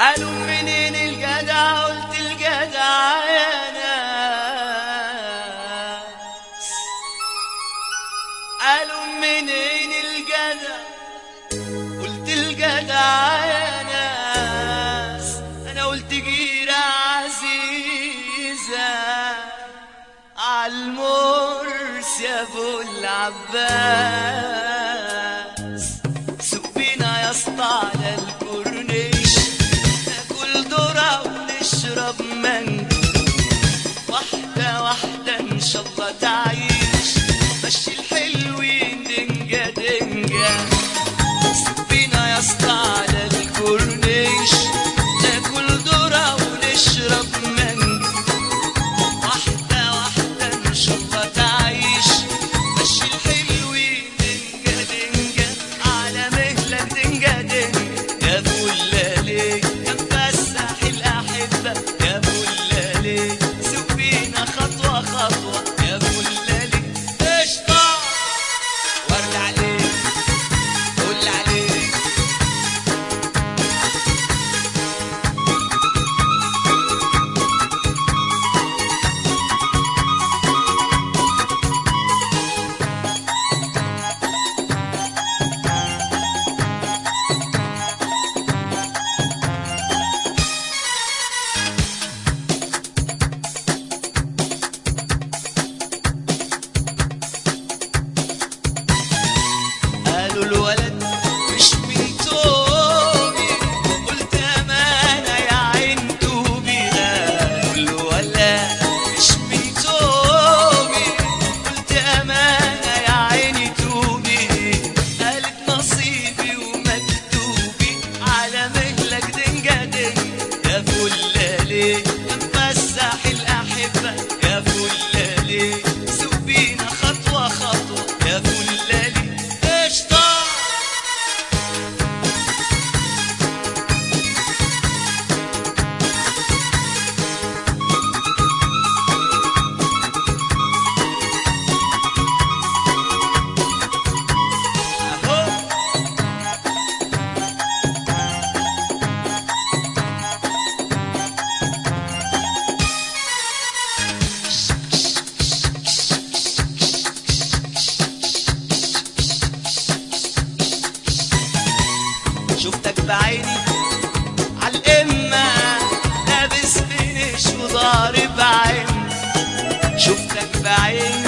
قالوا منين الجدع قلت الجدع يا ناس قالوا منين الجدع قلت الجدع يا ناس انا قلت جيرة عزيزة عالمرس يا ابو العباس سوق بينا يا اسطى على الكورنيش ناكل ذرة ونشرب مانجا واحدة واحدة ان شاء الله تعيش مشي الحلوين دنجا دنجا سوق بينا يا اسطى على الكورنيش ناكل ذرة ونشرب مانجا واحدة واحدة إن شاء الله تعيش مشي الحلوين دنجا دنجا على مهلك دنجا دنجا يا فلالي يا مفسح الأحبة يا فلالي سوق بينا خطوة خطوة يا فلالي قشطة ورد عليك قول عليك قالوا الولد مش من توبي قلت امانه يا عين توبي قالوا الولد مش من توبي قلت امانه يا عيني توبي قالت نصيبي ومكتوبي على مهلك دنجا دنجا يا فلالي يا مفسح الاحبه يا فلالي سوق بينا خطوه خطوه يا فلالي قشطه اهو شفتك بعيني عالقمة لابس فينش وضارب عين شفتك بعيني